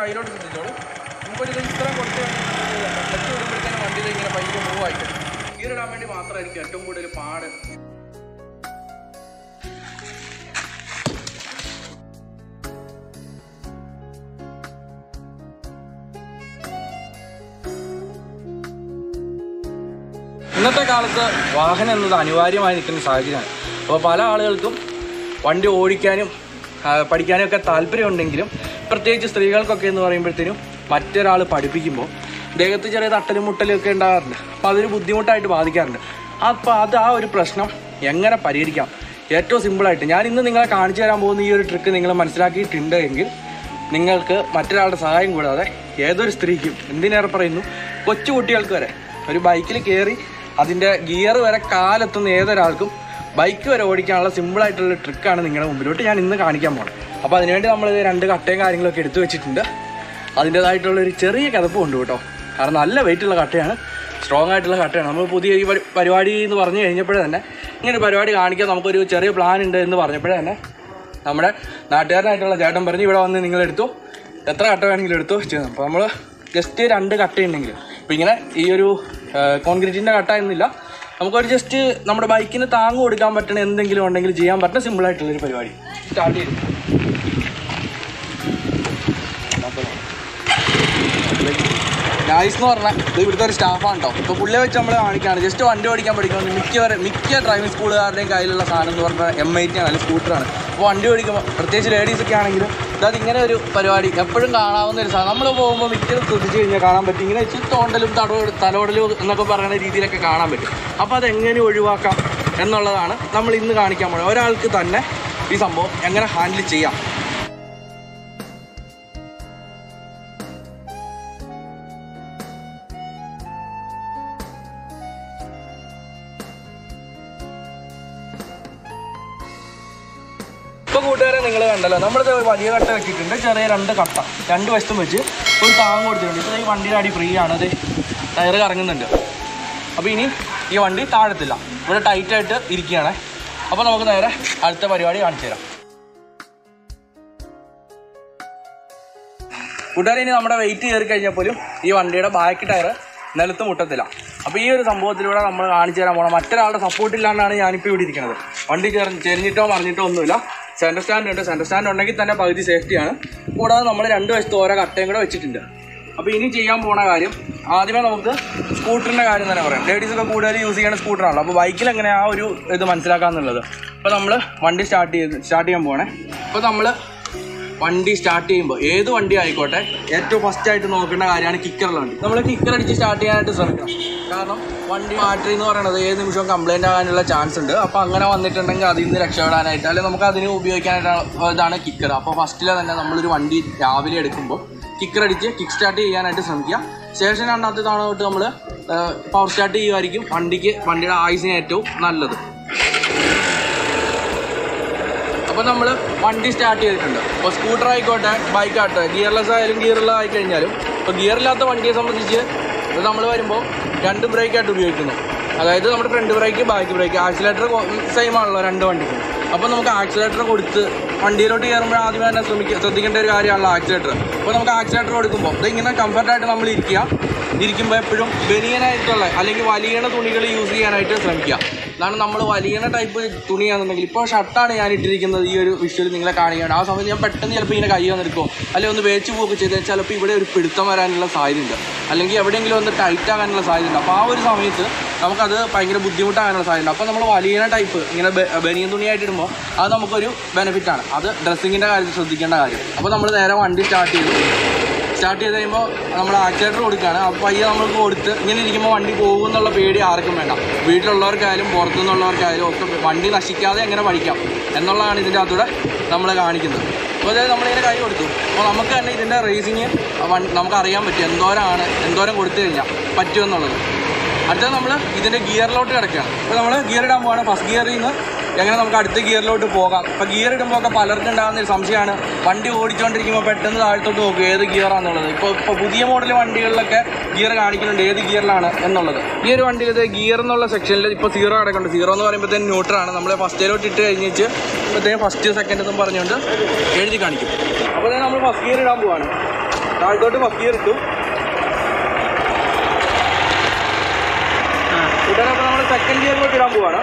സൈഡിലോട്ട് ശ്രദ്ധിച്ചോളൂ നമുക്കൊരു ഇത് ഇത്രയും കൊടുത്ത് ക്ലച്ച് വിടുമ്പോഴത്തേനും വണ്ടി ഇത് ഇങ്ങനെ പയ്യെ മൂവ് ആയിട്ട് ഗിയർ ഇടാൻ വേണ്ടി മാത്രമായിരിക്കും ഏറ്റവും കൂടുതൽ പാട് ഇന്നത്തെ കാലത്ത് വാഹനം എന്നത് അനിവാര്യമായി നിൽക്കുന്ന സാഹചര്യമാണ് അപ്പോൾ പല ആളുകൾക്കും വണ്ടി ഓടിക്കാനും ആ, പഠിക്കാനും ഒക്കെ താല്പര്യമുണ്ടെങ്കിലും പ്രത്യേകിച്ച് സ്ത്രീകൾക്കൊക്കെ എന്ന് പറയുമ്പോഴത്തേനും മറ്റൊരാൾ പഠിപ്പിക്കുമ്പോൾ ദേഹത്ത് ചെറിയ തട്ടലും മുട്ടലും ഒക്കെ ഉണ്ടാകാറുണ്ട് അപ്പോൾ അതൊരു ബുദ്ധിമുട്ടായിട്ട് ബാധിക്കാറുണ്ട് അപ്പോൾ അത് ആ ഒരു പ്രശ്നം എങ്ങനെ പരിഹരിക്കാം ഏറ്റവും സിമ്പിളായിട്ട് ഞാൻ ഇന്ന് നിങ്ങളെ കാണിച്ചു തരാൻ പോകുന്ന ഈ ഒരു ട്രിക്ക് നിങ്ങൾ മനസ്സിലാക്കിയിട്ടുണ്ട് എങ്കിൽ നിങ്ങൾക്ക് മറ്റൊരാളുടെ സഹായം കൂടാതെ ഏതൊരു സ്ത്രീക്കും എന്തിനേറെ പറയുന്നു കൊച്ചു കുട്ടികൾക്ക് വരെ ഒരു ബൈക്കിൽ കയറി അതിൻ്റെ ഗിയർ വരെ കാലെത്തുന്ന ഏതൊരാൾക്കും ബൈക്ക് വരെ ഓടിക്കാനുള്ള സിമ്പിളായിട്ടുള്ള ട്രിക്കാണ് നിങ്ങളുടെ മുമ്പിലോട്ട് ഞാൻ ഇന്ന് കാണിക്കാൻ പോകുന്നത് അപ്പോൾ അതിനുവേണ്ടി നമ്മൾ രണ്ട് കട്ടയും കാര്യങ്ങളൊക്കെ എടുത്തു വെച്ചിട്ടുണ്ട് അതിൻ്റേതായിട്ടുള്ള ഒരു ചെറിയ കിതപ്പും ഉണ്ട് കേട്ടോ കാരണം നല്ല വെയിറ്റുള്ള കട്ടയാണ് സ്ട്രോങ് ആയിട്ടുള്ള കട്ടയാണ് നമ്മൾ പുതിയ ഈ പരി- പരിപാടി എന്ന് പറഞ്ഞു കഴിഞ്ഞപ്പോഴേ തന്നെ ഇങ്ങനെ ഒരു പരിപാടി കാണിക്കാൻ നമുക്കൊരു ചെറിയ പ്ലാൻ ഉണ്ട് എന്ന് പറഞ്ഞപ്പോഴേ തന്നെ നമ്മുടെ നാട്ടുകാരനായിട്ടുള്ള ചേട്ടൻ പറഞ്ഞ് ഇവിടെ വന്ന് നിങ്ങൾ എടുത്തു എത്ര കട്ട വേണമെങ്കിലും എടുത്തു ചെയ്യുന്നു അപ്പോൾ നമ്മൾ ജസ്റ്റ് രണ്ട് കട്ട ഉണ്ടെങ്കിൽ ഇപ്പോൾ ഇങ്ങനെ ഈ ഒരു കോൺക്രീറ്റിൻ്റെ കട്ട എന്നില്ല നമുക്കൊരു ജസ്റ്റ് നമ്മുടെ ബൈക്കിന് താങ്ങ് കൊടുക്കാൻ പറ്റുന്ന എന്തെങ്കിലും ഉണ്ടെങ്കിൽ ചെയ്യാൻ പറ്റുന്ന സിമ്പിളായിട്ടുള്ളൊരു പരിപാടി സ്റ്റാർട്ട് ചെയ്തു നൈസ് എന്ന് പറഞ്ഞാൽ ഇത് ഇവിടുത്തെ ഒരു സ്റ്റാഫാണ് കേട്ടോ ഇപ്പോൾ പുള്ളിയെ വെച്ച് നമ്മൾ കാണിക്കുകയാണ് ജസ്റ്റ് വണ്ടി ഓടിക്കാൻ പഠിക്കുന്നത് മിക്കവരെ മിക്ക ഡ്രൈവിംഗ് സ്കൂളുകാരുടെയും കയ്യിലുള്ള സാധനം എന്ന് പറഞ്ഞാൽ എം ഐ ടി ആണ് അല്ലെങ്കിൽ സ്കൂട്ടറാണ് അപ്പോൾ വണ്ടി ഓടിക്കുമ്പോൾ പ്രത്യേകിച്ച് ലേഡീസ് ഒക്കെ ആണെങ്കിലും ഇതായത് ഇങ്ങനെ ഒരു പരിപാടി എപ്പോഴും കാണാവുന്ന ഒരു സാധനം നമ്മൾ പോകുമ്പോൾ മിക്കതും ശ്രദ്ധിച്ച് കഴിഞ്ഞാൽ കാണാൻ പറ്റും ഇങ്ങനെ ഇച്ചിരി തോണ്ടലും തടോ തലോടലും എന്നൊക്കെ പറയുന്ന രീതിയിലൊക്കെ കാണാൻ പറ്റും അപ്പോൾ അതെങ്ങനെ ഒഴിവാക്കാം എന്നുള്ളതാണ് നമ്മൾ ഇന്ന് കാണിക്കാൻ പോകുന്നത് ഒരാൾക്ക് തന്നെ ഈ സംഭവം എങ്ങനെ ഹാൻഡിൽ ചെയ്യാം ഇപ്പൊ കൂട്ടുകാരെ നിങ്ങൾ കണ്ടല്ലോ നമ്മളിത് ഒരു വലിയ കട്ട വെച്ചിട്ടുണ്ട് ചെറിയ രണ്ട് കട്ട രണ്ട് വശത്തും വെച്ച് ഒരു താങ്ങ് കൊടുത്തിട്ടുണ്ട് ഇപ്പോൾ ഈ വണ്ടിയുടെ അടി ഫ്രീ ആണ് അത് ടയർ കറങ്ങുന്നുണ്ട് അപ്പോൾ ഇനി ഈ വണ്ടി താഴത്തില്ല ഇവിടെ ടൈറ്റ് ആയിട്ട് ഇരിക്കുകയാണ് അപ്പോൾ നമുക്ക് നേരെ അടുത്ത പരിപാടി കാണിച്ചു തരാം കൂട്ടുകാരെ ഇനി നമ്മുടെ വെയിറ്റ് കയറി കഴിഞ്ഞാൽ പോലും ഈ വണ്ടിയുടെ ബാക്ക് ടയർ നിലത്ത് മുട്ടത്തില്ല അപ്പോൾ ഈ ഒരു സംഭവത്തിലൂടെ നമ്മൾ കാണിച്ചു തരാൻ പോകണം മറ്റൊരാളുടെ സപ്പോർട്ട് ഇല്ലാണ്ടാണ് ഞാനിപ്പോൾ ഇവിടെ ഇരിക്കുന്നത് വണ്ടി ചെറി ചെരിഞ്ഞിട്ടോ മറിഞ്ഞിട്ടോ ഒന്നുമില്ല സെൻറ്റർ സ്റ്റാൻഡ് ഉണ്ട് സെൻറ്റർ സ്റ്റാൻഡ് ഉണ്ടെങ്കിൽ തന്നെ പകുതി സേഫ്റ്റിയാണ് കൂടാതെ നമ്മൾ രണ്ട് വശത്ത് ഓരോ കട്ടയും കൂടെ വെച്ചിട്ടുണ്ട് അപ്പോൾ ഇനി ചെയ്യാൻ പോണ കാര്യം ആദ്യമേ നമുക്ക് സ്കൂട്ടറിൻ്റെ കാര്യം തന്നെ പറയാം ലേഡീസൊക്കെ കൂടുതൽ യൂസ് ചെയ്യുന്ന സ്കൂട്ടറാണല്ലോ അപ്പോൾ ബൈക്കിൽ എങ്ങനെ ആ ഒരു ഇത് മനസ്സിലാക്കാന്നുള്ളത് അപ്പോൾ നമ്മൾ വണ്ടി സ്റ്റാർട്ട് ചെയ്ത് സ്റ്റാർട്ട് ചെയ്യാൻ പോകണേ അപ്പോൾ നമ്മൾ വണ്ടി സ്റ്റാർട്ട് ചെയ്യുമ്പോൾ ഏത് വണ്ടി ആയിക്കോട്ടെ ഏറ്റവും ഫസ്റ്റ് ആയിട്ട് നോക്കേണ്ട കാര്യമാണ് കിക്കറുള്ള വണ്ടി നമ്മൾ കിക്കർ അടിച്ച് സ്റ്റാർട്ട് ചെയ്യാനായിട്ട് ശ്രമിക്കണം കാരണം വണ്ടി ബാറ്ററി എന്ന് പറയുന്നത് ഏത് നിമിഷവും കംപ്ലൈൻ്റ് ആകാനുള്ള ചാൻസ് ഉണ്ട് അപ്പോൾ അങ്ങനെ വന്നിട്ടുണ്ടെങ്കിൽ അതിൽ നിന്ന് രക്ഷപ്പെടാനായിട്ട് അല്ലെങ്കിൽ നമുക്ക് അതിന് ഉപയോഗിക്കാനായിട്ട് ഇതാണ് കിക്കർ അപ്പോൾ ഫസ്റ്റിൽ തന്നെ നമ്മളൊരു വണ്ടി രാവിലെ എടുക്കുമ്പോൾ കിക്കർ അടിച്ച് കിക്ക് സ്റ്റാർട്ട് ചെയ്യാനായിട്ട് ശ്രമിക്കുക ശേഷം രണ്ടാമത്തെ തവണ തൊട്ട് നമ്മൾ പവർ സ്റ്റാർട്ട് ചെയ്യുമായിരിക്കും വണ്ടിക്ക് വണ്ടിയുടെ ആയുസിന് ഏറ്റവും നല്ലത് അപ്പോൾ നമ്മൾ വണ്ടി സ്റ്റാർട്ട് ചെയ്തിട്ടുണ്ട് ഇപ്പോൾ സ്കൂട്ടർ ആയിക്കോട്ടെ ബൈക്ക് ആട്ടെ ഗിയർലെസ് ആയാലും ഗിയറുള്ള ആയി കഴിഞ്ഞാലും ഇപ്പോൾ ഗിയറില്ലാത്ത വണ്ടിയെ സംബന്ധിച്ച് നമ്മൾ വരുമ്പോൾ രണ്ട് ബ്രേക്കായിട്ട് ഉപയോഗിക്കുന്നു അതായത് നമ്മുടെ front brake back brake accelerator same ആണല്ലോ രണ്ട് വണ്ടിക്കും അപ്പോൾ നമുക്ക് ആക്സിലേറ്റർ കൊടുത്ത് വണ്ടിയിലോട്ട് കയറുമ്പോൾ ആദ്യമേ തന്നെ ശ്രമിക്കുക ശ്രദ്ധിക്കേണ്ട ഒരു കാര്യമാണല്ലോ ആക്സിലേറ്റർ അപ്പോൾ നമുക്ക് ആക്സിലേറ്റർ കൊടുക്കുമ്പോൾ ഇത് ഇങ്ങനെ കംഫർട്ടായിട്ട് നമ്മൾ ഇരിക്കുക ഇരിക്കുമ്പോൾ എപ്പോഴും ബനിയനായിട്ടുള്ള അല്ലെങ്കിൽ വലിയണ തുണികൾ യൂസ് ചെയ്യാനായിട്ട് ശ്രമിക്കുക അതാണ് നമ്മൾ വലിയണ ടൈപ്പ് തുണിയാണെന്നുണ്ടെങ്കിൽ ഇപ്പോൾ ഷർട്ടാണ് ഞാൻ ഇട്ടിരിക്കുന്നത് ഈ ഒരു വിഷ്വൽ നിങ്ങളെ കാണിക്കുകയാണ് ആ സമയത്ത് ഞാൻ പെട്ടെന്ന് ചിലപ്പോൾ ഇങ്ങനെ കൈ വന്നെടുക്കും അല്ലെങ്കിൽ ഒന്ന് വേച്ച് പോക്ക് ചെയ്താൽ ചിലപ്പോൾ ഇവിടെ ഒരു പിടുത്തം വരാനുള്ള സാധ്യതയുണ്ട് അല്ലെങ്കിൽ എവിടെയെങ്കിലും ഒന്ന് ടൈറ്റ് ആകാനുള്ള സാധ്യതയുണ്ട് അപ്പോൾ ആ ഒരു സമയത്ത് നമുക്കത് ഭയങ്കര ബുദ്ധിമുട്ടാകാനുള്ള സാധ്യതയുണ്ട് അപ്പോൾ നമ്മൾ വലിയണ ടൈപ്പ് ഇങ്ങനെ ബെ- ബനിയൻ തുണിയായിട്ട് ഇടുമ്പോൾ അത് നമുക്കൊരു ബെനിഫിറ്റാണ് അത് ഡ്രസ്സിങ്ങിൻ്റെ കാര്യത്തിൽ ശ്രദ്ധിക്കേണ്ട കാര്യം അപ്പോൾ നമ്മൾ നേരെ വണ്ടി സ്റ്റാർട്ട് ചെയ്തു സ്റ്റാർട്ട് ചെയ്ത് കഴിയുമ്പോൾ നമ്മൾ ആക്സിലേറ്റർ കൊടുക്കുകയാണ് അപ്പോൾ പയ്യെ നമ്മൾക്ക് കൊടുത്ത് ഇങ്ങനെ ഇരിക്കുമ്പോൾ വണ്ടി പോകും എന്നുള്ള പേടി ആർക്കും വേണ്ട വീട്ടിലുള്ളവർക്കായാലും പുറത്തുനിന്നുള്ളവർക്കായാലും ഒക്കെ വണ്ടി നശിക്കാതെ എങ്ങനെ പഠിക്കാം എന്നുള്ളതാണ് ഇതിൻ്റെ അകത്തൂടെ നമ്മൾ കാണിക്കുന്നത് അപ്പോൾ അതായത് നമ്മളിങ്ങനെ കൈ കൊടുത്തു അപ്പോൾ നമുക്ക് തന്നെ ഇതിൻ്റെ റേസിങ് നമുക്ക് അറിയാൻ പറ്റും എന്തോരമാണ് എന്തോരം കൊടുത്തു കഴിഞ്ഞാൽ പറ്റുമെന്നുള്ളത് അടുത്തത് നമ്മൾ ഇതിൻ്റെ ഗിയറിലോട്ട് കിടക്കുകയാണ് അപ്പോൾ നമ്മൾ ഗിയർ ഇടാൻ പോവാണ് ഫസ്റ്റ് ഗിയറിൽ നിന്ന് എങ്ങനെ നമുക്ക് അടുത്ത ഗിയറിലോട്ട് പോകാം ഇപ്പോൾ ഗിയർ ഇടുമ്പോൾ ഒക്കെ പലർക്കും ഉണ്ടാകുന്ന ഒരു സംശയമാണ് വണ്ടി ഓടിച്ചുകൊണ്ടിരിക്കുമ്പോൾ പെട്ടെന്ന് താഴത്തോട്ട് നോക്കും ഏത് ഗിയറാണെന്നുള്ളത് ഇപ്പോൾ ഇപ്പോൾ പുതിയ മോഡൽ വണ്ടികളിലൊക്കെ ഗിയർ കാണിക്കുന്നുണ്ട് ഏത് ഗിയറിലാണ് എന്നുള്ളത് ഈ ഒരു വണ്ടിയിൽ ഇത് ഗിയർ എന്നുള്ള സെക്ഷനിൽ ഇപ്പോൾ സീറോ കിടക്കുന്നുണ്ട് സീറോ എന്ന് പറയുമ്പോഴത്തേന് ന്യൂട്രാണ് നമ്മൾ ഫസ്റ്റിലോട്ട് ഇട്ട് കഴിഞ്ഞിട്ട് ഇപ്പോഴത്തേനും ഫസ്റ്റ് സെക്കൻഡ് എന്നും പറഞ്ഞുകൊണ്ട് എഴുതി കാണിക്കും അപ്പോൾ നമ്മൾ ഫസ്റ്റ് ഗിയർ ഇടാൻ പോവാണ് താഴത്തോട്ട് ഫസ്റ്റ് ഗിയർ ഇട്ടു ഉടനെ അപ്പോൾ നമ്മൾ സെക്കൻഡ് ഗിയറിലോട്ട് ഇടാൻ പോവാണ്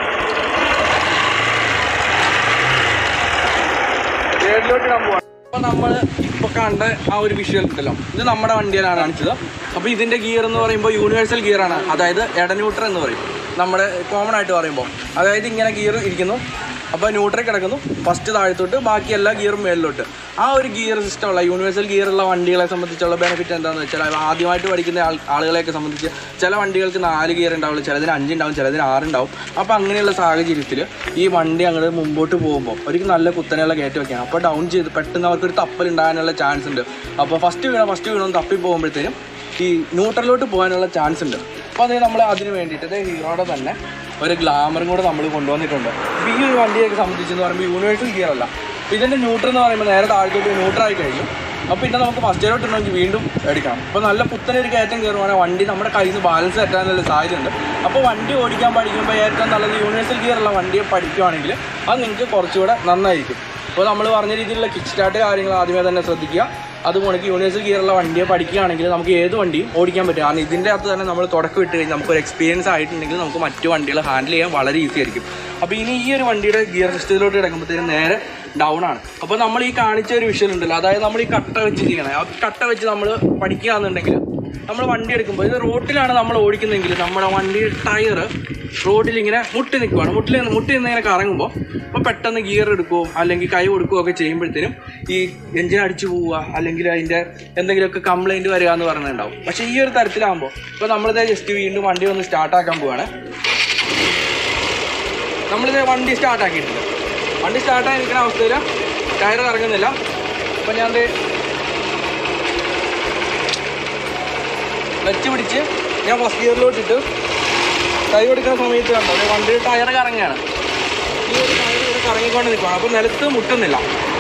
തേർഡിലോട്ട് ഇടാൻ പോവാണ് അപ്പോൾ നമ്മൾ ഇപ്പോൾ കണ്ട ആ ഒരു വിഷ്വൽ ഉണ്ടല്ലോ ഇത് നമ്മുടെ വണ്ടിയിലാണ് കാണിച്ചത് അപ്പോൾ ഇതിൻ്റെ ഗിയർ എന്ന് പറയുമ്പോൾ യൂണിവേഴ്സൽ ഗിയറാണ് അതായത് എടന്യൂട്ടർ എന്ന് പറയും നമ്മുടെ കോമൺ ആയിട്ട് പറയുമ്പോൾ അതായത് ഇങ്ങനെ ഗിയർ ഇരിക്കുന്നു അപ്പോൾ ന്യൂട്രൽ കിടക്കുന്നു ഫസ്റ്റ് താഴത്തോട്ട് ബാക്കി എല്ലാ ഗിയറും മേളിലോട്ട് ആ ഒരു ഗിയർ സിസ്റ്റം ഉള്ള യൂണിവേഴ്സൽ ഗിയർ ഉള്ള വണ്ടികളെ സംബന്ധിച്ചുള്ള ബെനിഫിറ്റ് എന്താണെന്ന് വെച്ചാൽ അത് ആദ്യമായിട്ട് പഠിക്കുന്ന ആൾ ആളുകളെയൊക്കെ സംബന്ധിച്ച് ചില വണ്ടികൾക്ക് നാല് ഗിയർ ഉണ്ടാവുള്ളൂ ചിലതിന് അഞ്ചുണ്ടാവും ചിലതിന് ആറുണ്ടാവും അപ്പോൾ അങ്ങനെയുള്ള സാഹചര്യത്തിൽ ഈ വണ്ടി അങ്ങോട്ട് മുമ്പോട്ട് പോകുമ്പോൾ അവർക്ക് നല്ല കുത്തനെയുള്ള കയറ്റമൊക്കെയാണ് അപ്പോൾ ഡൗൺ ചെയ്ത് പെട്ടെന്ന് അവർക്കൊരു തപ്പൽ ഉണ്ടാകാനുള്ള ചാൻസ് ഉണ്ട് അപ്പോൾ ഫസ്റ്റ് വീണോ ഫസ്റ്റ് വീണോ തപ്പി പോകുമ്പോഴത്തേനും ഈ ന്യൂട്രലിലോട്ട് പോകാനുള്ള ചാൻസ് ഉണ്ട് അപ്പോൾ അത് നമ്മൾ അതിന് വേണ്ടിയിട്ട് ഇത് ഹീറോയുടെ തന്നെ ഒരു ഗ്ലാമറും കൂടെ നമ്മൾ കൊണ്ടുവന്നിട്ടുണ്ട് അപ്പോൾ ഈ ഒരു വണ്ടിയൊക്കെ സംബന്ധിച്ചെന്ന് പറയുമ്പോൾ യൂണിവേഴ്സൽ ഗിയർ അല്ല അപ്പോൾ ഇതിൻ്റെ ന്യൂട്രൽ എന്ന് പറയുമ്പോൾ നേരെ താഴത്തോട്ട് ന്യൂട്രായി കഴിഞ്ഞു അപ്പോൾ പിന്നെ നമുക്ക് ഫസ്റ്റ് ഇയറോട്ട് ഉണ്ടെങ്കിൽ വീണ്ടും എടുക്കണം അപ്പോൾ നല്ല പുത്തനെ ഒരു കയറ്റം കയറുവാണെങ്കിൽ വണ്ടി നമ്മുടെ കയ്യിൽ നിന്ന് ബാലൻസ് തെറ്റാനുള്ള സാധ്യതയുണ്ട് അപ്പോൾ വണ്ടി ഓടിക്കാൻ പഠിക്കുമ്പോൾ ഏറ്റവും നല്ലത് യൂണിവേഴ്സൽ ഗിയർ ഉള്ള വണ്ടിയെ പഠിക്കുവാണെങ്കിൽ അത് നിങ്ങൾക്ക് കുറച്ചുകൂടെ നന്നായിരിക്കും അപ്പോൾ നമ്മൾ പറഞ്ഞ രീതിയിലുള്ള കിക്ക് സ്റ്റാർട്ട് കാര്യങ്ങൾ ആദ്യമേ തന്നെ ശ്രദ്ധിക്കുക അതുപോലെ യൂണിവേഴ്സൽ ഗിയറുള്ള വണ്ടിയെ പഠിക്കുകയാണെങ്കിൽ നമുക്ക് ഏത് വണ്ടിയും ഓടിക്കാൻ പറ്റും കാരണം ഇതിൻ്റെ അകത്ത് തന്നെ നമ്മൾ തുടക്കം ഇട്ട് കഴിഞ്ഞാൽ നമുക്കൊരു എക്സ്പീരിയൻസ് ആയിട്ടുണ്ടെങ്കിൽ നമുക്ക് മറ്റു വണ്ടികൾ ഹാൻഡിൽ ചെയ്യാൻ വളരെ ഈസി ആയിരിക്കും അപ്പോൾ ഇനി ഈ ഒരു വണ്ടിയുടെ ഗിയർ സിസ്റ്റത്തിലോട്ട് കിടക്കുമ്പോഴത്തേനും നേരെ ഡൗൺ ആണ് അപ്പോൾ നമ്മൾ ഈ കാണിച്ച ഒരു വിഷയം ഉണ്ടല്ലോ അതായത് നമ്മൾ ഈ കട്ട വെച്ച് ചെയ്യണേ ആ കട്ട വെച്ച് നമ്മൾ പഠിക്കുകയാണെന്നുണ്ടെങ്കിൽ നമ്മൾ വണ്ടി എടുക്കുമ്പോൾ ഇത് റോട്ടിലാണ് നമ്മൾ ഓടിക്കുന്നതെങ്കിൽ നമ്മുടെ വണ്ടി ടയർ റോഡിൽ ഇങ്ങനെ മുട്ടി നിൽക്കുവാണ് മുട്ടിൽ മുട്ടി നിന്ന് ഇങ്ങനെ കറങ്ങുമ്പോൾ അപ്പോൾ പെട്ടെന്ന് ഗിയർ എടുക്കുകയോ അല്ലെങ്കിൽ കൈ കൊടുക്കുകയോ ഒക്കെ ചെയ്യുമ്പോഴത്തേനും ഈ എഞ്ചിൻ അടിച്ചു പോവുക അല്ലെങ്കിൽ അതിൻ്റെ എന്തെങ്കിലുമൊക്കെ കംപ്ലൈൻറ്റ് വരിക എന്ന് പറയുന്നുണ്ടാവും പക്ഷേ ഈ ഒരു തരത്തിലാകുമ്പോൾ ഇപ്പോൾ നമ്മളിത് ജസ്റ്റ് വീണ്ടും വണ്ടി ഒന്ന് സ്റ്റാർട്ടാക്കാൻ പോവാണ് നമ്മളിത് വണ്ടി സ്റ്റാർട്ടാക്കിയിട്ടുണ്ട് വണ്ടി സ്റ്റാർട്ടായി നിൽക്കുന്ന അവസ്ഥയിൽ ടയർ കറങ്ങുന്നില്ല അപ്പോൾ ഞാൻ ദേ ക്ലച്ച് പിടിച്ച് ഞാൻ ഫസ്റ്റ് ഗിയറിലോട്ടിട്ട് കൈ കൊടുക്കുന്ന സമയത്ത് കണ്ടോ ദേ വണ്ടി ടയർ കറങ്ങുകയാണ് ഈ ഒരു ടയർ ഇവിടെ കറങ്ങിക്കൊണ്ട് നിൽക്കുകയാണ് അപ്പോൾ നിലത്ത് മുട്ടുന്നില്ല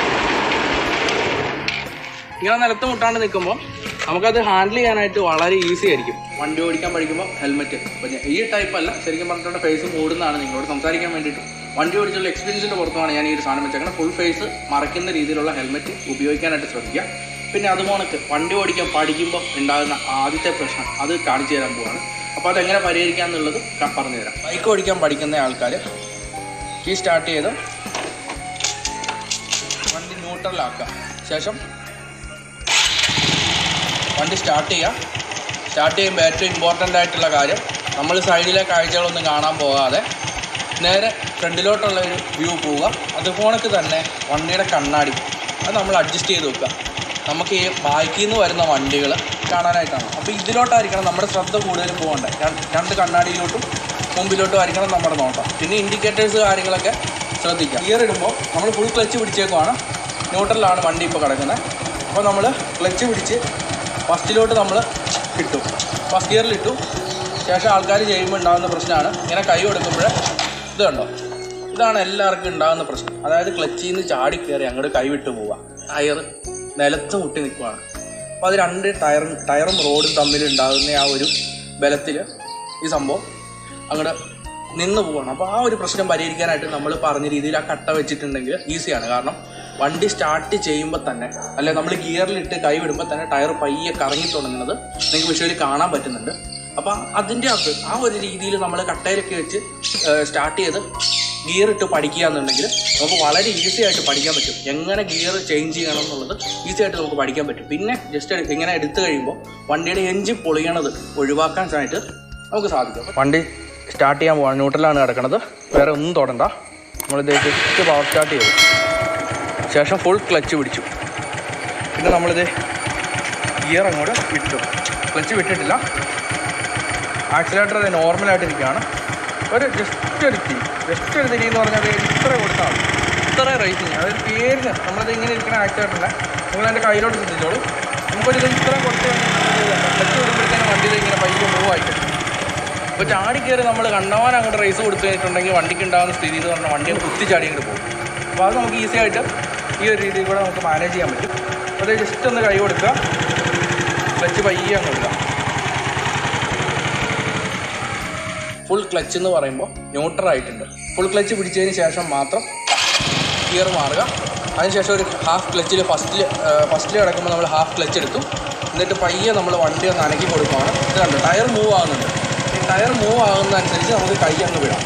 ഇങ്ങനെ നിലത്ത് മുട്ടാണ്ട് നിൽക്കുമ്പോൾ നമുക്കത് ഹാൻഡിൽ ചെയ്യാനായിട്ട് വളരെ ഈസി ആയിരിക്കും വണ്ടി ഓടിക്കാൻ പഠിക്കുമ്പോൾ ഹെൽമെറ്റ് അപ്പോൾ ഞാൻ ഈ ടൈപ്പ് അല്ല ശരിക്കും പറഞ്ഞിട്ട് ഫേസ് മൂടുന്നതാണ് നിങ്ങളോട് സംസാരിക്കാൻ വേണ്ടിയിട്ട് വണ്ടി ഓടിച്ചുള്ള എക്സ്പീരിയൻസിൻ്റെ പുറത്താണ് ഞാൻ ഈ ഒരു സാധനം വെച്ചേക്കുന്നത് ഫുൾ ഫേസ് മറയ്ക്കുന്ന രീതിയിലുള്ള ഹെൽമെറ്റ് ഉപയോഗിക്കാനായിട്ട് ശ്രദ്ധിക്കുക പിന്നെ അതുപോലൊക്കെ വണ്ടി ഓടിക്കാൻ പഠിക്കുമ്പോൾ ഉണ്ടാകുന്ന ആദ്യത്തെ പ്രശ്നം അത് കാണിച്ചു തരാൻ പോവാണ് അപ്പോൾ അതെങ്ങനെ പരിഹരിക്കാം എന്നുള്ളത് ക- പറഞ്ഞുതരാം ബൈക്ക് ഓടിക്കാൻ പഠിക്കുന്ന ആൾക്കാർ കീ സ്റ്റാർട്ട് ചെയ്ത് വണ്ടി ന്യൂട്രലാക്കുക ശേഷം വണ്ടി സ്റ്റാർട്ട് ചെയ്യുക സ്റ്റാർട്ട് ചെയ്യുമ്പോൾ ഏറ്റവും ഇമ്പോർട്ടൻ്റ് ആയിട്ടുള്ള കാര്യം നമ്മൾ സൈഡിലെ കാഴ്ചകളൊന്നും കാണാൻ പോകാതെ നേരെ ഫ്രണ്ടിലോട്ടുള്ള ഒരു വ്യൂ പോവുക അതുപോണക്ക് തന്നെ വണ്ടിയുടെ കണ്ണാടി അത് നമ്മൾ അഡ്ജസ്റ്റ് ചെയ്ത് വെക്കുക നമുക്ക് ഈ ബാക്കിൽ നിന്ന് വരുന്ന വണ്ടികൾ കാണാനായിട്ടാണ് അപ്പോൾ ഇതിലോട്ടായിരിക്കണം നമ്മുടെ ശ്രദ്ധ കൂടുതൽ പോകേണ്ടത് രണ്ട് രണ്ട് കണ്ണാടിയിലോട്ടും മുമ്പിലോട്ടും ആയിരിക്കണം നമ്മുടെ നോട്ടം പിന്നെ ഇൻഡിക്കേറ്റേഴ്സ് കാര്യങ്ങളൊക്കെ ശ്രദ്ധിക്കുക ഗിയർ ഇടുമ്പോൾ നമ്മൾ ഫുൾ ക്ലച്ച് പിടിച്ചേക്കുവാണ് ന്യൂട്രലാണ് വണ്ടി ഇപ്പോൾ കിടക്കുന്നത് അപ്പോൾ നമ്മൾ ക്ലച്ച് പിടിച്ച് ഫസ്റ്റിലോട്ട് നമ്മൾ ഇട്ടു ഫസ്റ്റ് ഗിയറിലിട്ടു ശേഷം ആൾക്കാർ ചെയ്യുമ്പോൾ ഉണ്ടാകുന്ന പ്രശ്നമാണ് ഇങ്ങനെ കൈ കൊടുക്കുമ്പോൾ ഇത് കണ്ടോ ഇതാണ് എല്ലാവർക്കും ഉണ്ടാകുന്ന പ്രശ്നം അതായത് ക്ലച്ചിൽ നിന്ന് ചാടി കയറി അങ്ങോട്ട് കൈ വിട്ട് പോവുക ടയർ നിലത്ത് മുട്ടി നിൽക്കുവാണ് അപ്പോൾ അത് രണ്ട് ടയറും ടയറും റോഡും തമ്മിൽ ഉണ്ടാകുന്ന ആ ഒരു ബലത്തിൽ ഈ സംഭവം അങ്ങോട്ട് നിന്ന് പോവാണ് അപ്പോൾ ആ ഒരു പ്രശ്നം പരിഹരിക്കാനായിട്ട് നമ്മൾ പറഞ്ഞ രീതിയിൽ ആ കട്ട വെച്ചിട്ടുണ്ടെങ്കിൽ ഈസിയാണ് കാരണം വണ്ടി സ്റ്റാർട്ട് ചെയ്യുമ്പോൾ തന്നെ അല്ലെ നമ്മൾ ഗിയറിലിട്ട് കൈ വിടുമ്പോൾ തന്നെ ടയർ പയ്യെ കറങ്ങി തുടങ്ങുന്നത് നിങ്ങൾക്ക് വിഷ്വലി കാണാൻ പറ്റുന്നുണ്ട് അപ്പോൾ അതിൻ്റെ അകത്ത് ആ ഒരു രീതിയിൽ നമ്മൾ കട്ടയിലൊക്കെ വെച്ച് സ്റ്റാർട്ട് ചെയ്ത് ഗിയർ ഇട്ട് പഠിക്കുക എന്നുണ്ടെങ്കിൽ നമുക്ക് വളരെ ഈസി ആയിട്ട് പഠിക്കാൻ പറ്റും എങ്ങനെ ഗിയർ ചേഞ്ച് ചെയ്യണം എന്നുള്ളത് ഈസി ആയിട്ട് നമുക്ക് പഠിക്കാൻ പറ്റും പിന്നെ ജസ്റ്റ് ഇങ്ങനെ എടുത്തു കഴിയുമ്പോൾ വണ്ടിയുടെ എഞ്ചിൻ പൊളിയണത് ഒഴിവാക്കാനായിട്ട് നമുക്ക് സാധിക്കും വണ്ടി സ്റ്റാർട്ട് ചെയ്യാൻ പോവാണ് ന്യൂട്രലാണ് കിടക്കുന്നത് വേറെ ഒന്നും തൊടണ്ട നമ്മളിത് ജസ്റ്റ് പവർ സ്റ്റാർട്ട് ചെയ്തു ശേഷം ഫുൾ ക്ലച്ച് പിടിച്ചു പിന്നെ നമ്മളിത് ഗിയർ അങ്ങോട്ട് വിട്ടു ക്ലച്ച് വിട്ടിട്ടില്ല ആക്സിലേറ്റർ അത് നോർമലായിട്ട് ഇരിക്കുകയാണ് ഒരു ജസ്റ്റ് ഒരു തിരി ജസ്റ്റ് ഒരു തിരി എന്ന് പറഞ്ഞാൽ അത് ഇത്ര കൊടുത്താൽ മതി ഇത്ര റേറ്റിങ് അതൊരു പേരിന് നമ്മളത് ഇങ്ങനെ ഇരിക്കുന്ന ആക്സിലേറ്ററില്ല നിങ്ങൾ എൻ്റെ കയ്യിലോട്ട് ശ്രദ്ധിച്ചോളൂ നമുക്കൊരു ഇത് ഇത്ര കൊടുത്ത് ക്ലച്ച് വിടുമ്പോഴത്തേനും വണ്ടി ഇത് ഇങ്ങനെ പയ്യെ മൂവ് ആയിട്ട് അപ്പോൾ ചാടി കയറി നമ്മൾ കണ്ടവാൻ അങ്ങോട്ട് റേസ് കൊടുത്തു കഴിഞ്ഞിട്ടുണ്ടെങ്കിൽ വണ്ടിക്ക് ഉണ്ടാകുന്ന സ്ഥിതി എന്ന് പറഞ്ഞാൽ വണ്ടി കുത്തി ചാടി അങ്ങോട്ട് പോകും അപ്പോൾ അത് നമുക്ക് ഈസി ആയിട്ട് ഈ ഒരു രീതിയിൽ കൂടെ നമുക്ക് മാനേജ് ചെയ്യാൻ പറ്റും അപ്പോൾ അത് ജസ്റ്റ് ഒന്ന് കൈ കൊടുക്കുക ക്ലച്ച് പയ്യെ അങ്ങ് കൊടുക്കുക ഫുൾ ക്ലച്ച് എന്ന് പറയുമ്പോൾ ന്യൂട്രൽ ആയിട്ടുണ്ട് ഫുൾ ക്ലച്ച് പിടിച്ചതിന് ശേഷം മാത്രം ഗിയർ മാറുക അതിനുശേഷം ഒരു ഹാഫ് ക്ലച്ചിൽ ഫസ്റ്റിൽ ഫസ്റ്റിൽ കിടക്കുമ്പോൾ നമ്മൾ ഹാഫ് ക്ലച്ച് എടുത്തു എന്നിട്ട് പയ്യെ നമ്മൾ വണ്ടി ഒന്ന് അനക്കി കൊടുക്കുകയാണ് ഇത് കണ്ടോ ടയർ മൂവ് ആകുന്നുണ്ട് ഈ ടയർ മൂവ് ആകുന്നതനുസരിച്ച് നമുക്ക് കൈ അങ്ങ് വിടാം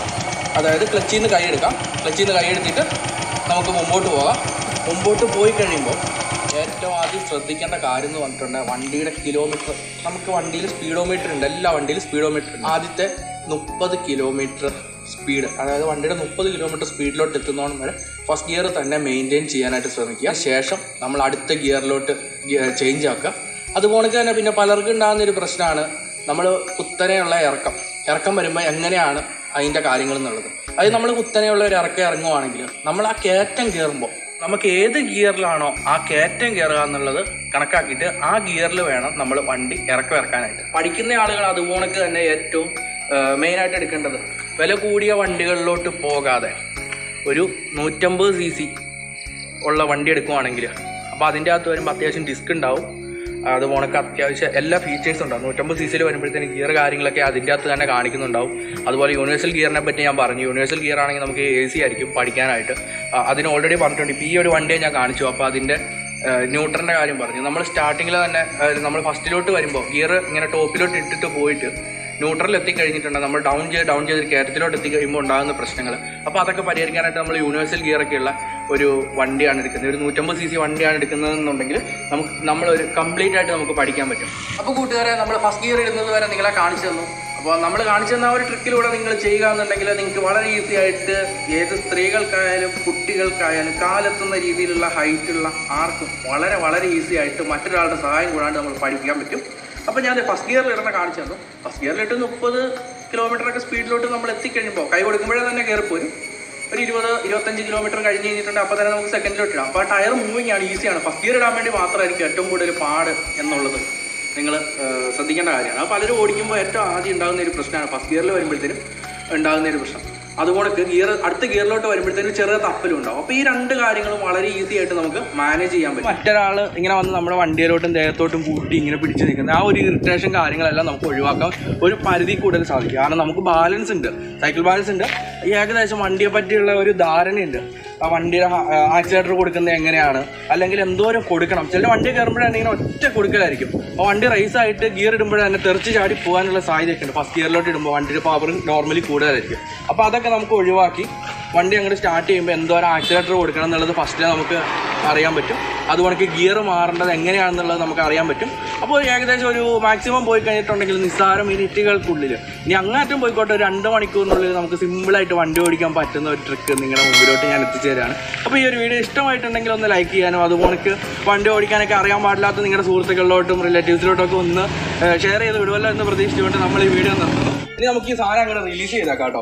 അതായത് ക്ലച്ചിൽ നിന്ന് കൈ എടുക്കാം ക്ലച്ചിൽ നിന്ന് കൈ എടുത്തിട്ട് നമുക്ക് മുമ്പോട്ട് പോകാം മുമ്പോട്ട് പോയി കഴിയുമ്പോൾ ഏറ്റവും ആദ്യം ശ്രദ്ധിക്കേണ്ട കാര്യം എന്ന് പറഞ്ഞിട്ടുണ്ടെങ്കിൽ വണ്ടിയുടെ കിലോമീറ്റർ നമുക്ക് വണ്ടിയിൽ സ്പീഡോമീറ്റർ ഉണ്ട് എല്ലാ വണ്ടിയിലും സ്പീഡോമീറ്റർ ഉണ്ട് ആദ്യത്തെ മുപ്പത് കിലോമീറ്റർ സ്പീഡ് അതായത് വണ്ടിയുടെ മുപ്പത് കിലോമീറ്റർ സ്പീഡിലോട്ട് എത്തുന്നോണം വരെ ഫസ്റ്റ് ഗിയർ തന്നെ മെയിൻറ്റെയിൻ ചെയ്യാനായിട്ട് ശ്രമിക്കുക ശേഷം നമ്മൾ അടുത്ത ഗിയറിലോട്ട് ചേഞ്ച് ആക്കുക അതുപോലെ തന്നെ പിന്നെ പലർക്കും ഉണ്ടാകുന്ന ഒരു പ്രശ്നമാണ് നമ്മൾ കുത്തനെയുള്ള ഇറക്കം ഇറക്കം വരുമ്പോൾ എങ്ങനെയാണ് അതിൻ്റെ കാര്യങ്ങൾ എന്നുള്ളത് അത് നമ്മൾ കുത്തനെയുള്ള ഒരു ഇറക്കം ഇറങ്ങുവാണെങ്കിൽ നമ്മൾ ആ കയറ്റം കയറുമ്പോൾ നമുക്ക് ഏത് ഗിയറിലാണോ ആ കയറ്റം കയറുക എന്നുള്ളത് കണക്കാക്കിയിട്ട് ആ ഗിയറിൽ വേണം നമ്മൾ വണ്ടി ഇറക്കം ഇറക്കാനായിട്ട് പഠിക്കുന്ന ആളുകൾ അതുപോണക്ക് തന്നെ ഏറ്റവും മെയിനായിട്ട് എടുക്കേണ്ടത് വില കൂടിയ വണ്ടികളിലോട്ട് പോകാതെ ഒരു നൂറ്റമ്പത് സി സി ഉള്ള വണ്ടി എടുക്കുവാണെങ്കിൽ അപ്പോൾ അതിൻ്റെ അകത്ത് വരുമ്പോൾ അത്യാവശ്യം ഡിസ്ക് ഉണ്ടാവും അത് പോണക്ക് അത്യാവശ്യം എല്ലാ ഫീച്ചേഴ്സും ഉണ്ടാവും നൂറ്റമ്പത് സി സിയിൽ വരുമ്പോഴത്തേന് ഗിയർ കാര്യങ്ങളൊക്കെ അതിൻ്റെ അകത്ത് തന്നെ കാണിക്കുന്നുണ്ടാവും അതുപോലെ യൂണിവേഴ്സൽ ഗിയറിനെ പറ്റി ഞാൻ പറഞ്ഞു യൂണിവേഴ്സൽ ഗിയർ ആണെങ്കിൽ നമുക്ക് എ സി ആയിരിക്കും പഠിക്കാനായിട്ട് ആ, അതിന് ഓൾറെഡി പറഞ്ഞിട്ടുണ്ട് ഇപ്പോൾ ഈ ഒരു വണ്ടിയെ ഞാൻ കാണിച്ചു അപ്പോൾ അതിൻ്റെ ന്യൂട്രൻ്റെ കാര്യം പറഞ്ഞു നമ്മൾ സ്റ്റാർട്ടിങ്ങിൽ തന്നെ നമ്മൾ ഫസ്റ്റിലോട്ട് വരുമ്പോൾ ഗിയർ ഇങ്ങനെ ടോപ്പിലോട്ട് ഇട്ടിട്ട് പോയിട്ട് ന്യൂട്രൽ എത്തിക്കഴിഞ്ഞിട്ടുണ്ട് നമ്മൾ ഡൗൺ ചെയ്ത് ഡൗൺ ചെയ്ത് കയറ്റത്തിലോട്ട് എത്തിക്കഴിയുമ്പോൾ ഉണ്ടാകുന്ന പ്രശ്നങ്ങൾ അപ്പോൾ അതൊക്കെ പരിഹരിക്കാനായിട്ട് നമ്മൾ യൂണിവേഴ്സൽ ഗിയറൊക്കെ ഉള്ള ഒരു വണ്ടിയാണ് എടുക്കുന്നത് ഒരു നൂറ്റമ്പത് സി സി വണ്ടിയാണ് എടുക്കുന്നതെന്നുണ്ടെങ്കിൽ നമുക്ക് നമ്മളൊരു കംപ്ലീറ്റ് ആയിട്ട് നമുക്ക് പഠിക്കാൻ പറ്റും അപ്പോൾ കൂട്ടുകാരെ നമ്മൾ ഫസ്റ്റ് ഗിയർ ഇടുന്നത് വരെ നിങ്ങളെ കാണിച്ചു തന്നു അപ്പോൾ നമ്മൾ കാണിച്ചു തന്ന ആ ഒരു ട്രിക്കിലൂടെ നിങ്ങൾ ചെയ്യുക എന്നുണ്ടെങ്കിൽ നിങ്ങൾക്ക് വളരെ ഈസി ആയിട്ട് ഏത് സ്ത്രീകൾക്കായാലും കുട്ടികൾക്കായാലും കാലെത്തുന്ന രീതിയിലുള്ള ഹൈറ്റുള്ള ആർക്കും വളരെ വളരെ ഈസി ആയിട്ട് മറ്റൊരാളുടെ സഹായം കൂടാണ്ട് നമ്മൾ പഠിക്കാൻ പറ്റും അപ്പോൾ ഞാൻ ഫസ്റ്റ് ഗിയറിൽ ഇടുന്ന കാണിച്ചു തന്നു ഫസ്റ്റ് ഗിയറിലിട്ട് മുപ്പത് കിലോമീറ്റർ ഒക്കെ സ്പീഡിലോട്ട് നമ്മൾ എത്തിക്കഴിയുമ്പോൾ കൈ കൊടുക്കുമ്പോഴേ തന്നെ കയറിപ്പോരും ഒരു ഇരുപത് ഇരുപത്തഞ്ച് കിലോമീറ്റർ കഴിഞ്ഞ് കഴിഞ്ഞിട്ടുണ്ട് അപ്പോൾ തന്നെ നമുക്ക് സെക്കൻഡിലോട്ട് ഇടാം അപ്പോൾ ആ ടയർ മൂവിങ് ആണ് ഈസിയാണ് ഫസ്റ്റ് ഗിയർ ഇടാൻ വേണ്ടി മാത്രമായിരിക്കും ഏറ്റവും കൂടുതൽ പാട് എന്നുള്ളത് നിങ്ങൾ ശ്രദ്ധിക്കേണ്ട കാര്യമാണ് അപ്പോൾ പലരും ഓടിക്കുമ്പോൾ ഏറ്റവും ആദ്യം ഉണ്ടാകുന്ന ഒരു പ്രശ്നമാണ് ഫസ്റ്റ് ഗിയറിൽ വരുമ്പോഴത്തേനും ഉണ്ടാകുന്ന ഒരു പ്രശ്നം അതുപോലെ ഗിയർ അടുത്ത ഗിയറിലോട്ട് വരുമ്പോഴത്തേനും ചെറിയ തപ്പലും ഉണ്ടാവും അപ്പോൾ ഈ രണ്ട് കാര്യങ്ങളും വളരെ ഈസി ആയിട്ട് നമുക്ക് മാനേജ് ചെയ്യാൻ പറ്റും മറ്റൊരാൾ ഇങ്ങനെ വന്ന് നമ്മുടെ വണ്ടിയിലോട്ടും ദേഹത്തോട്ടും കൂട്ടി ഇങ്ങനെ പിടിച്ച് നിൽക്കുന്ന ആ ഒരു ഇറിറ്റേഷൻ കാര്യങ്ങളെല്ലാം നമുക്ക് ഒഴിവാക്കാം ഒരു പരിധി കൂടുതൽ സാധിക്കും കാരണം നമുക്ക് ബാലൻസ് ഉണ്ട് സൈക്കിൾ ബാലൻസ് ഉണ്ട് ഈ ഏകദേശം വണ്ടിയെ പറ്റിയുള്ള ഒരു ധാരണയുണ്ട് ആ വണ്ടിയുടെ ആക്സിലേറ്റർ കൊടുക്കുന്നത് എങ്ങനെയാണ് അല്ലെങ്കിൽ എന്തോരം കൊടുക്കണം ചില വണ്ടി കയറുമ്പോഴാണ് ഇങ്ങനെ ഒറ്റ കൊടുക്കലായിരിക്കും അപ്പോൾ വണ്ടി റൈസ് ആയിട്ട് ഗിയർ ഇടുമ്പോഴേ തന്നെ തെറിച്ച് ചാടി പോകാനുള്ള സാധ്യതയൊക്കെ ഉണ്ട് ഫസ്റ്റ് ഗിയറിലോട്ട് ഇടുമ്പോൾ വണ്ടിയുടെ പവർ നോർമലി കൂടുതലായിരിക്കും അപ്പോൾ അതൊക്കെ നമുക്ക് ഒഴിവാക്കി വണ്ടി അങ്ങോട്ട് സ്റ്റാർട്ട് ചെയ്യുമ്പോൾ എന്തോരം ആക്സിലേറ്റർ കൊടുക്കണം എന്നുള്ളത് ഫസ്റ്റിൽ നമുക്ക് അറിയാൻ പറ്റും അതുകൊണ്ട് ഗിയർ മാറേണ്ടത് എങ്ങനെയാണെന്നുള്ളത് നമുക്ക് അറിയാൻ പറ്റും അപ്പോൾ ഏകദേശം ഒരു മാക്സിമം പോയി കഴിഞ്ഞിട്ടുണ്ടെങ്കിൽ നിസ്സാര മിനിറ്റുകൾക്കുള്ളിൽ ഇനി അങ്ങേറ്റം പോയിക്കോട്ടെ ഒരു രണ്ട് മണിക്കൂറിനുള്ളിൽ നമുക്ക് സിമ്പിളായിട്ട് വണ്ടി ഓടിക്കാൻ പറ്റുന്ന ഒരു ട്രിക്ക് നിങ്ങളുടെ മുമ്പിലോട്ട് ഞാൻ എത്തിച്ചു തരാണ് അപ്പോൾ ഈ ഒരു വീഡിയോ ഇഷ്ടമായിട്ടുണ്ടെങ്കിൽ ഒന്ന് ലൈക്ക് ചെയ്യാനും അതുപോലെ വണ്ടി ഓടിക്കാനൊക്കെ അറിയാൻ പാടില്ലാത്ത നിങ്ങളുടെ സുഹൃത്തുക്കളിലോട്ടും റിലേറ്റീവ്സിലോട്ടും ഒക്കെ ഒന്ന് ഷെയർ ചെയ്ത് വിടുമല്ലോ എന്ന് പ്രതീക്ഷിച്ചുകൊണ്ട് നമ്മൾ ഈ വീഡിയോ നിർത്തുന്നു ഇനി നമുക്ക് ഈ സാധനം അങ്ങോട്ട് റിലീസ് ചെയ്തേക്കാം കേട്ടോ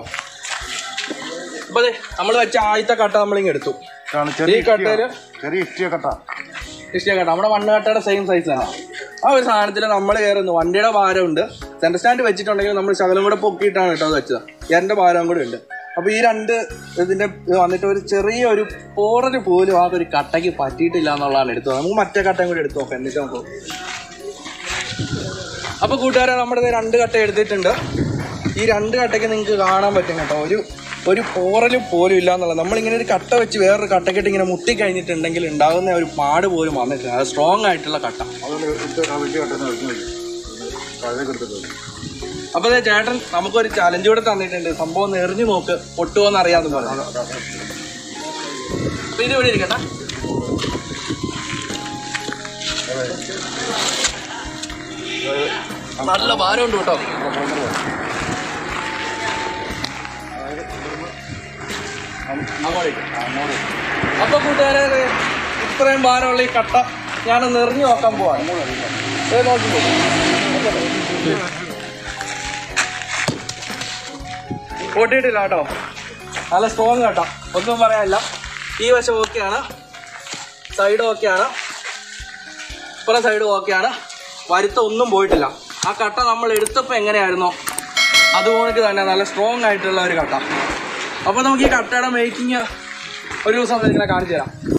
അപ്പോൾ അതെ നമ്മൾ വെച്ച ആദ്യത്തെ കട്ട നമ്മളിങ്ങ് എടുത്തു ഇതാണ് ഈ ചെറിയ കട്ടയില് ചെറിയ ഇഷ്ടിയ കട്ട ഇഷ്ടം കേട്ടോ നമ്മുടെ മണ്ണ് കട്ടയുടെ സെയിം സൈസ് ആണ് ആ ഒരു സാധനത്തിൽ നമ്മൾ കയറുന്നു വണ്ടിയുടെ ഭാരമുണ്ട് സെൻറ്റർ സ്റ്റാൻഡ് വെച്ചിട്ടുണ്ടെങ്കിൽ നമ്മൾ ശകലം കൂടെ പൊക്കിയിട്ടാണ് കേട്ടോ അത് വെച്ചത് എന്റെ ഭാരം കൂടെ ഉണ്ട് അപ്പൊ ഈ രണ്ട് ഇതിന്റെ ഇത് വന്നിട്ട് ഒരു ചെറിയ ഒരു പോറല് പോലും ആ ഒരു കട്ടയ്ക്ക് പറ്റിയിട്ടില്ല എന്നുള്ളതാണ് എടുത്തത് നമുക്ക് മറ്റേ കട്ടയും കൂടി എടുത്തു നോക്കാം എന്നിട്ട് നമുക്ക് അപ്പൊ കൂട്ടുകാരെ നമ്മുടെ ദേ രണ്ട് കട്ട എടുത്തിട്ടുണ്ട് ഈ രണ്ട് കട്ടയ്ക്ക് നിങ്ങൾക്ക് കാണാൻ പറ്റും കേട്ടോ ഒരു ഒരു പോറല് പോലും ഇല്ല എന്നുള്ളത് നമ്മളിങ്ങനെ ഒരു കട്ട വെച്ച് വേറൊരു കട്ടക്കെട്ട് ഇങ്ങനെ മുട്ടി കഴിഞ്ഞിട്ടുണ്ടെങ്കിൽ ഉണ്ടാകുന്ന ഒരു പാട് പോലും വന്നിട്ടില്ല അത് സ്ട്രോങ് ആയിട്ടുള്ള കട്ട അതുകൊണ്ട് ഇട്ട് ആ വലിയ കട്ട ഒഴിഞ്ഞു പോയി പഴയൊക്കെ എടുത്തിട്ട് അപ്പൊ ദേ ചേട്ടൻ നമുക്കൊരു ചലഞ്ച് കൂടെ തന്നിട്ടുണ്ട് സംഭവം ഒന്ന് എറിഞ്ഞു നോക്ക് പൊട്ടുമോന്ന് അറിയാന്ന് പറഞ്ഞു അപ്പൊ ഇത് ഇവിടെ ഇരിക്കട്ടെ നല്ല ഭാരമുണ്ട് കേട്ടോ അങ്ങോട്ടേക്ക് അപ്പൊ കൂട്ടുകാരെ ദേ ഇത്രയും ഭാരമുള്ള ഈ കട്ട ഞാനൊന്ന് എറിഞ്ഞു നോക്കാൻ പോവാണ് ദേ നോക്കിക്കോ പൊട്ടിയിട്ടില്ല കേട്ടോ നല്ല സ്ട്രോങ് കേട്ടോ ഒന്നും പറയാനില്ല ഈ വശം ഓക്കെയാണ് സൈഡ് ഓക്കെയാണ് ഇപ്പുറം സൈഡ് ഓക്കെയാണ് വരുത്ത ഒന്നും പോയിട്ടില്ല ആ കട്ട നമ്മൾ എടുത്തപ്പോൾ എങ്ങനെയായിരുന്നോ അതുപോലെ തന്നെ നല്ല സ്ട്രോങ് ആയിട്ടുള്ള ഒരു കട്ട അപ്പോൾ നമുക്ക് ഈ കട്ടയുടെ മേക്കിങ് ഒരു ദിവസം ഇങ്ങനെ കാണിച്ചു തരാം